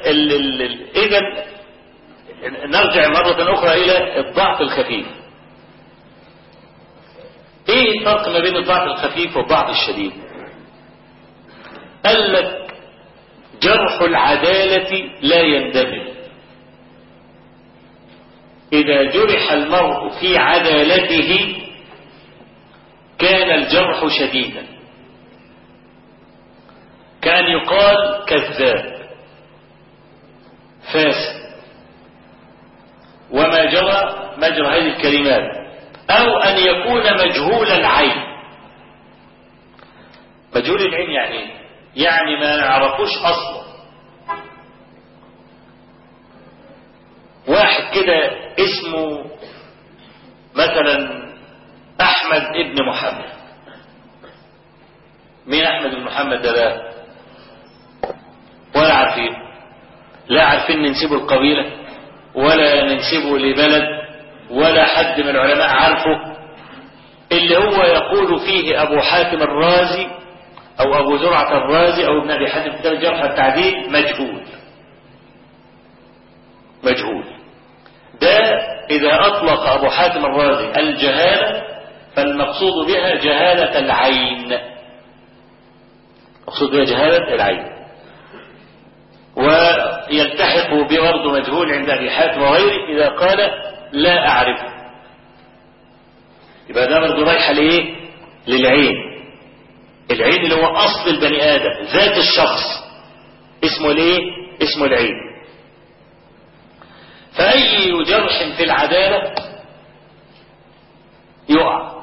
إذا نرجع مرة أخرى إلى الضعف الخفيف إيه الفرق ما بين الضعف الخفيف والضعف الشديد قال لك جرح العدالة لا يندمج إذا جرح المرء في عدالته كان الجرح شديدا كان يقال كذاب فاسد وما جرى مجرى هذه الكلمات أو أن يكون مجهول العين مجهول العين يعني ايه؟ يعني ما نعرفوش أصلا واحد كده اسمه مثلا أحمد ابن محمد مين أحمد بن محمد ده بقى ولا عارفين لا عارفين ننسبه القبيلة ولا ننسبه لبلد ولا حد من العلماء عارفه اللي هو يقول فيه أبو حاتم الرازي أو أبو زرعة الرازي أو ابن أبي حاتم كتاب الجرح التعديل مجهول مجهول ده إذا أطلق أبو حاتم الرازي الجهالة فالمقصود بها جهالة العين مقصود بها جهالة العين ويلتحق ببرضه مجهول عند أبي حاتم وغيره إذا قال لا أعرفه يبقى ده برضه رايحة لإيه؟ للعين العين اللي هو أصل البني آدم ذات الشخص اسمه الإيه؟ اسمه العين فأي جرح في العدالة يقع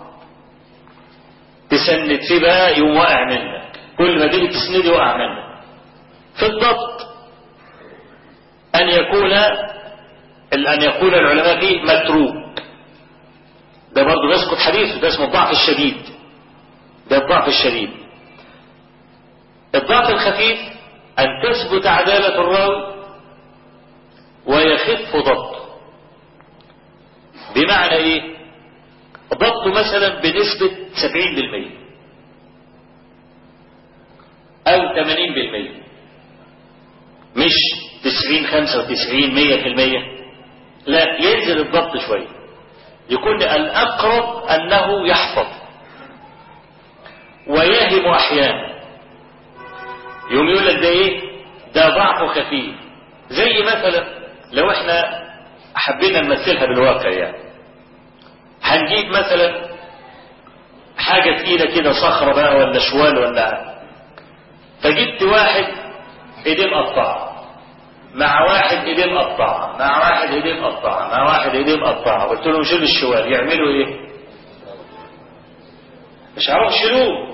تسند فيه بقى يقوم واقع منك كل ما تيجي تسند يقع منك في الضبط أن يكون أن يقول العلماء فيه متروك ده برضه بيسقط حديثه ده اسمه الضعف الشديد ده الضعف الشديد الضعف الخفيف أن تثبت عدالة الراوي ويخف ضبطه بمعنى ايه ضبطه مثلا بنسبة 70% او 80% مش 90 95 100% لا ينزل الضبط شوية يكون الأقرب أنه يحفظ ويهم أحيانا يوم يقول لك ده إيه ده ضعف خفيف زي مثلا لو احنا حبينا نمثلها بالواقع يعني هنجيب مثلا حاجة تقيلة كده صخرة بقى ولا شوال ولا فجبت واحد ايديه مقطعة مع واحد ايديه مقطعة مع واحد ايديه مقطعة مع واحد ايديه مقطعة قلت لهم شيلوا الشوال يعملوا ايه مش عارف يشيلوه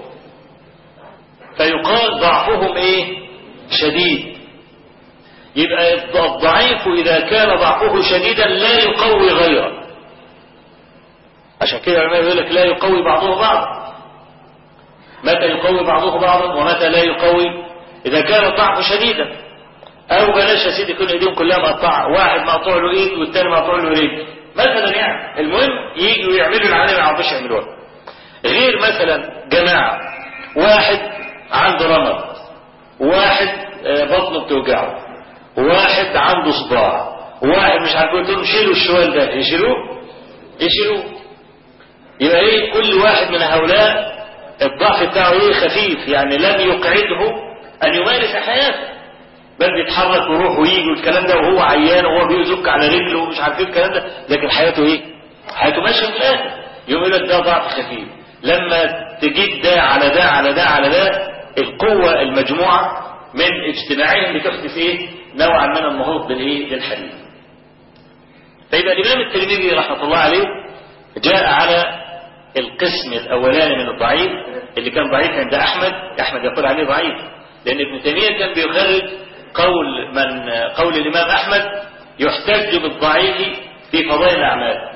فيقال ضعفهم ايه شديد يبقى الضعيف إذا كان ضعفه شديدا لا يقوي غيره عشان كده العلماء يقول لك لا يقوي بعضه بعضا متى يقوي بعضه بعضا ومتى لا يقوي إذا كان الضعف شديدا أو بلاش يا سيدي يكون إيديهم كلها مقطعة واحد مقطوع له إيد والتاني مقطوع له رجل مثلا يعني المهم يجوا يعملوا العالم ما يعرفوش يعملوها غير مثلا جماعة واحد عنده رمض واحد بطنه بتوجعه واحد عنده صداع واحد مش عارف قلت لهم شيلوا الشوال ده يشيلوه يشيلوه يبقى ايه كل واحد من هؤلاء الضعف بتاعه ايه خفيف يعني لم يقعده ان يمارس حياته بل بيتحرك ويروح ويجي والكلام ده وهو عيان وهو بيزك على رجله ومش عارف ايه الكلام ده لكن حياته ايه حياته ماشيه في الاخر يوم يقول لك ده ضعف خفيف لما تجيب ده على ده على ده على ده القوه المجموعه من اجتماعهم بتحدث ايه نوعا من النهوض بالايه بالحديث فيبقى الامام الترمذي رحمه الله عليه جاء على القسم الاولاني من الضعيف اللي كان ضعيف عند احمد احمد يقول عليه ضعيف لان ابن تيميه كان بيخرج قول من قول الامام احمد يحتج بالضعيف في فضائل الاعمال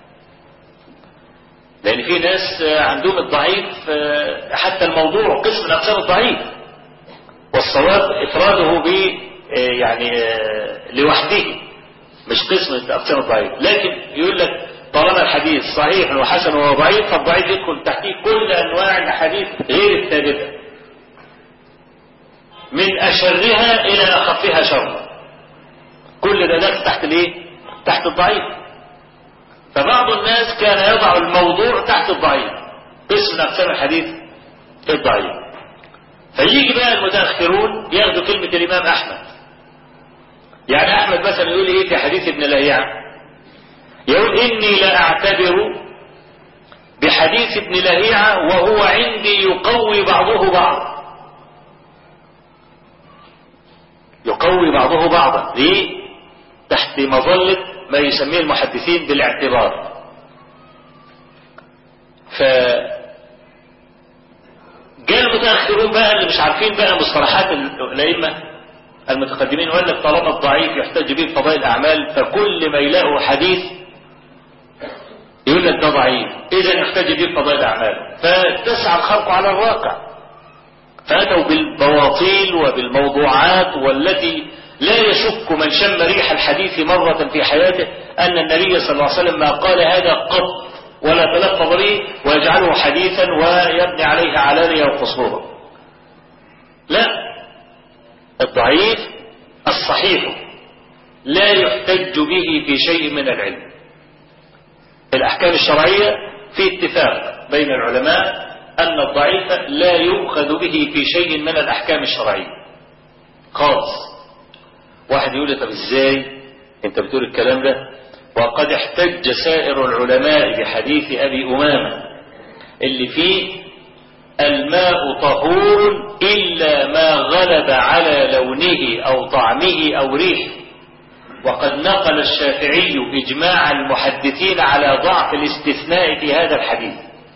لان في ناس عندهم الضعيف حتى الموضوع قسم من اقسام الضعيف والصواب افراده ب يعني لوحده مش قسم اقسام الضعيف لكن يقول لك طالما الحديث صحيح وحسن وضعيف فالضعيف يدخل تحتيه كل انواع الاحاديث غير الثابته من اشرها الى اخفها شرا كل ده داخل تحت الايه تحت الضعيف فبعض الناس كان يضع الموضوع تحت الضعيف قسم من اقسام الحديث الضعيف فيجي بقى المتاخرون ياخدوا كلمه الامام احمد يعني احمد مثلا يقول ايه في حديث ابن لهيعه يقول اني لاعتبر بحديث ابن لهيعه وهو عندي يقوي بعضه بعضا يقوي بعضه بعضا ليه تحت مظلة ما يسميه المحدثين بالاعتبار ف جاء المتأخرون بقى اللي مش عارفين بقى مصطلحات الأئمة المتقدمين وقال لك طالما الضعيف يحتج به في فضائل الأعمال فكل ما يلاقوا حديث يقول لك ده ضعيف إذا يحتج به في فضائل الأعمال فتسعى الخلق على الواقع فأتوا بالبواطيل وبالموضوعات والتي لا يشك من شم ريح الحديث مرة في حياته أن النبي صلى الله عليه وسلم ما قال هذا قط ولا تلفظ به ويجعله حديثا ويبني عليه علانية وقصورا لا الضعيف الصحيح لا يحتج به في شيء من العلم الأحكام الشرعية في اتفاق بين العلماء أن الضعيف لا يؤخذ به في شيء من الأحكام الشرعية خالص واحد يقول لي طب ازاي انت بتقول الكلام ده وقد احتج سائر العلماء بحديث أبي أمامة اللي فيه الماء طهور إلا ما غلب على لونه أو طعمه أو ريحه وقد نقل الشافعي إجماع المحدثين على ضعف الاستثناء في هذا الحديث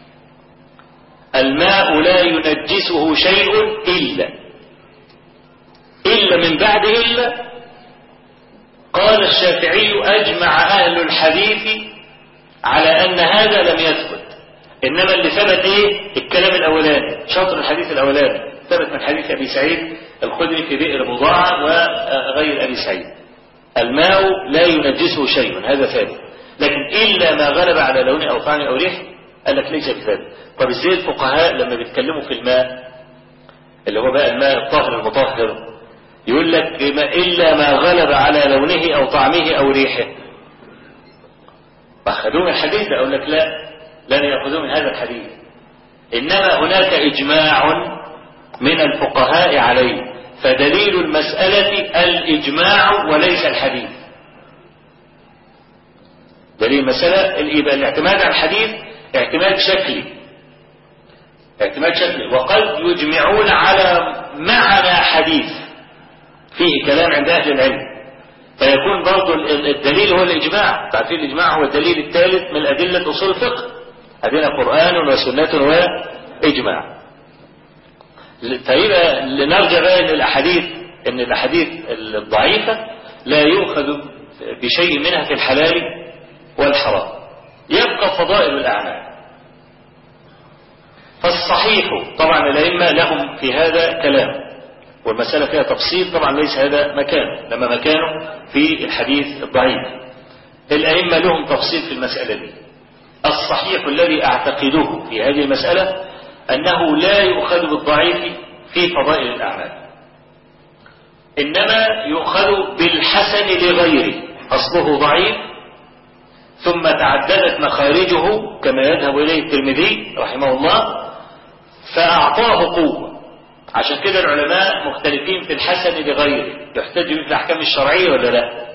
الماء لا ينجسه شيء إلا إلا من بعد إلا قال الشافعي أجمع أهل الحديث على أن هذا لم يثبت إنما اللي ثبت إيه الكلام الأولاني شطر الحديث الأولاني ثبت من حديث أبي سعيد الخدري في بئر بضاعة وغير أبي سعيد الماء لا ينجسه شيء هذا ثابت لكن إلا ما غلب على لونه أو طعمه أو ريحه قال لك ليس بثابت طب ازاي الفقهاء لما بيتكلموا في الماء اللي هو بقى الماء الطاهر المطهر يقول لك إلا ما غلب على لونه أو طعمه أو ريحه فأخذوه من الحديث أقول لك لا لن يأخذوه من هذا الحديث إنما هناك إجماع من الفقهاء عليه فدليل المسألة الإجماع وليس الحديث دليل المسألة الاعتماد على الحديث اعتماد شكلي اعتماد شكلي وقد يجمعون على معنى حديث فيه كلام عند أهل العلم فيكون برضو الدليل هو الإجماع تعرفين الإجماع هو الدليل الثالث من أدلة أصول الفقه أدلة قرآن وسنة وإجماع فيبقى لنرجع بقى ان الاحاديث ان الاحاديث الضعيفه لا يؤخذ بشيء منها في الحلال والحرام يبقى فضائل الاعمال فالصحيح طبعا الائمه لهم في هذا كلام والمساله فيها تفصيل طبعا ليس هذا مكانه لما مكانه في الحديث الضعيف الائمه لهم تفصيل في المساله دي الصحيح الذي اعتقده في هذه المساله أنه لا يؤخذ بالضعيف في فضائل الأعمال إنما يؤخذ بالحسن لغيره أصله ضعيف ثم تعددت مخارجه كما يذهب إليه الترمذي رحمه الله فأعطاه قوة عشان كده العلماء مختلفين في الحسن لغيره يحتج به في الأحكام الشرعية ولا لا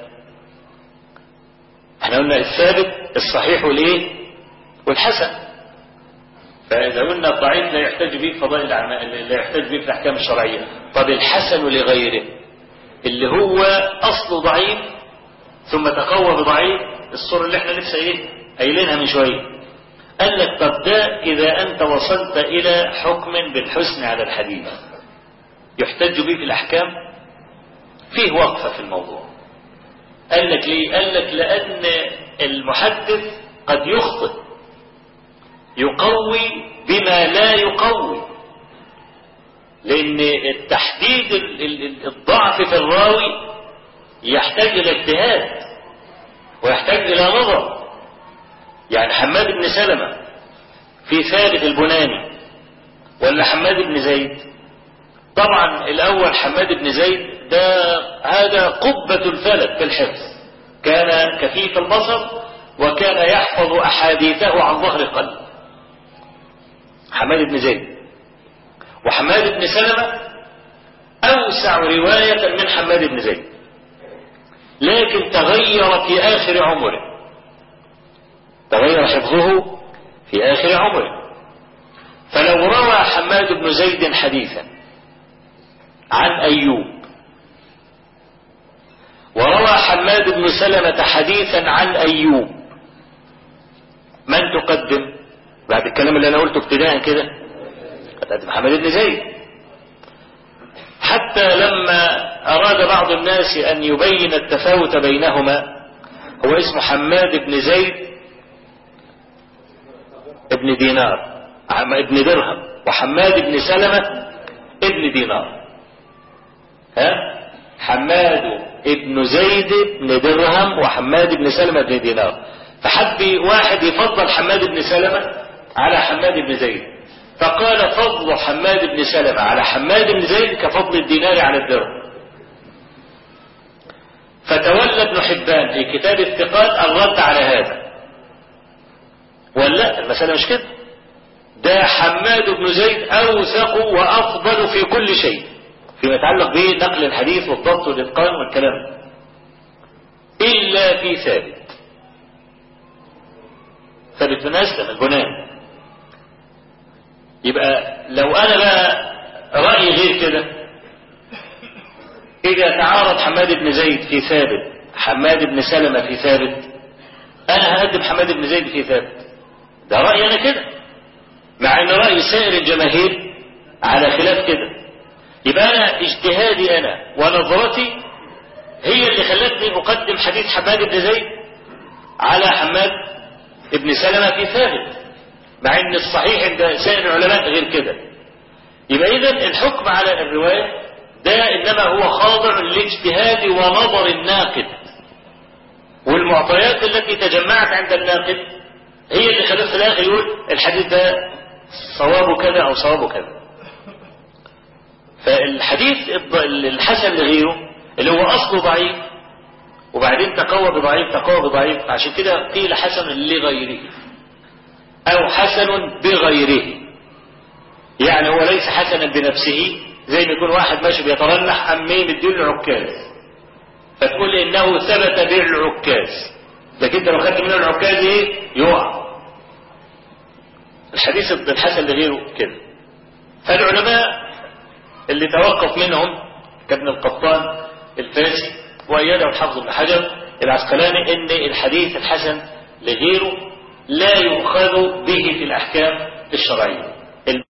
احنا قلنا الثابت الصحيح والايه والحسن فإذا قلنا الضعيف لا يحتاج به في فضائل الأعمال لا يحتاج به في الأحكام الشرعية طب الحسن لغيره اللي هو أصله ضعيف ثم تقوى بضعيف الصورة اللي احنا لسه ايه قايلينها من شوية قال لك طب ده إذا أنت وصلت إلى حكم بالحسن على الحديث يحتج به في الأحكام فيه وقفة في الموضوع قال لك ليه قال لك لأن المحدث قد يخطئ يقوي بما لا يقوي لأن التحديد الضعف في الراوي يحتاج إلى اجتهاد ويحتاج إلى نظر يعني حماد بن سلمة في ثابت البناني ولا حماد بن زيد طبعا الأول حماد بن زيد ده هذا قبة الفلك في الحفظ كان كفيف البصر وكان يحفظ أحاديثه عن ظهر قلب حماد بن زيد وحماد بن سلمة أوسع رواية من حماد بن زيد لكن تغير في آخر عمره تغير حفظه في آخر عمره فلو روى حماد بن زيد حديثا عن أيوب وروى حماد بن سلمة حديثا عن أيوب من تقدم بعد الكلام اللي أنا قلته ابتداء كده تقدم حماد بن زيد حتى لما أراد بعض الناس أن يبين التفاوت بينهما هو اسمه حماد بن زيد ابن دينار ابن درهم وحماد بن سلمة ابن دينار ها حماد ابن زيد بن درهم وحماد بن سلمة بن دينار فحب واحد يفضل حماد بن سلمة على حماد بن زيد فقال فضل حماد بن سلمة على حماد بن زيد كفضل الدينار على الدرهم فتولى ابن حبان في كتاب الثقات الرد على هذا ولا المسألة مش كده ده حماد بن زيد أوثق وأفضل في كل شيء فيما يتعلق بنقل الحديث والضبط والإتقان والكلام إلا في ثابت ثابت بن أسلم البنان يبقى لو أنا بقى رأيي غير كده إذا تعارض حماد بن زيد في ثابت حماد بن سلمة في ثابت أنا هقدم حماد بن زيد في ثابت ده رأيي أنا كده مع أن رأي سائر الجماهير على خلاف كده يبقى أنا اجتهادي أنا ونظرتي هي اللي خلتني أقدم حديث حماد بن زيد على حماد بن سلمة في ثابت مع أن الصحيح عند سائر العلماء غير كده يبقى إذا الحكم على الرواية ده إنما هو خاضع لاجتهاد ونظر الناقد والمعطيات التي تجمعت عند الناقد هي اللي خلت في الآخر يقول الحديث ده صوابه كذا أو صوابه كذا فالحديث الحسن لغيره اللي هو أصله ضعيف وبعدين تقوى بضعيف تقوى بضعيف عشان كده قيل حسن لغيره أو حسن بغيره يعني هو ليس حسنا بنفسه زي ما يكون واحد ماشي بيترنح أم مين مديله العكاز فتقول إنه ثبت بالعكاز لكن انت لو خدت منه العكاز ايه يقع الحديث الحسن لغيره كده فالعلماء اللي توقف منهم كابن القطان الفاسي وأيده الحافظ بن حجر العسقلاني ان الحديث الحسن لغيره لا يؤخذ به في الأحكام الشرعية